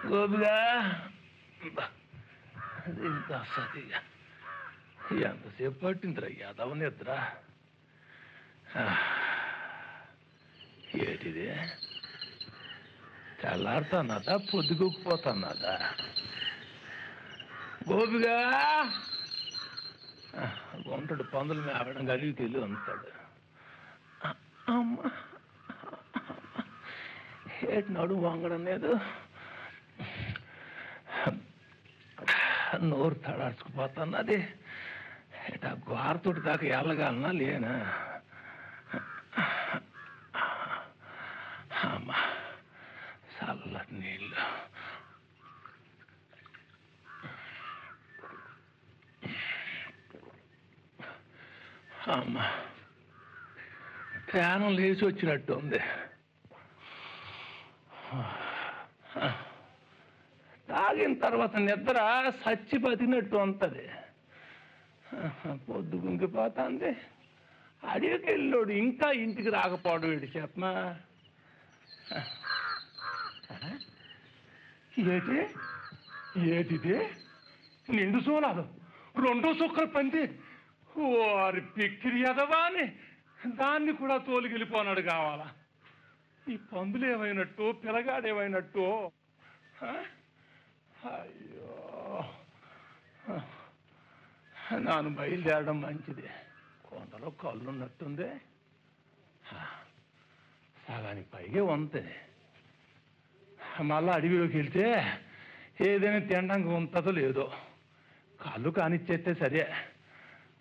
గోపిగా ఇంత వస్తుంది ఎంతసేపు పట్టిందిరా యాదవ నిద్ర ఆ, ఏటిది తెల్లారుతాన్నదా పొద్దుగుపోతున్నదా గోపిగా ఆ, ఉంటాడు పందులు మేపడం కలిగి తెలియ ఉంటాడు అమ్మ ఏటి నడు వంగడం లేదు నోరు తడార్చుకుపోతున్నది ఇట గోరతోటి దాకా వెళ్ళగలనా లేనా అమ్మా చల్లటి నీళ్ళు అమ్మా ప్రాణం లేచి వచ్చినట్టు ఉంది తాగిన తర్వాత నిద్ర సచ్చి బతికినట్టు ఉంటుంది పొద్దు గుంగిపోతుంది అడవికి వెళ్ళోడు ఇంకా ఇంటికి రాకపోవడం వీడి చెప్పమా ఏటి ఏటిది నిండు సోలాలు రెండో సుక్కల పంది వారి పిక్కిరి ఎదవా అని దాన్ని కూడా తోలిగిలిపోనాడు కావాలా ఈ పందులు ఏమైనట్టు పిల్లగాడేమైనట్టు ఆ? అయ్యో నాను బయలుదేరడం మంచిది కొండలో కళ్ళు ఉన్నట్టుంది సగానికి పైగే వంతది మళ్ళా అడవిలోకి వెళ్తే ఏదైనా తినడానికి ఉంటుందో లేదో కళ్ళు కానిచ్చేస్తే సరే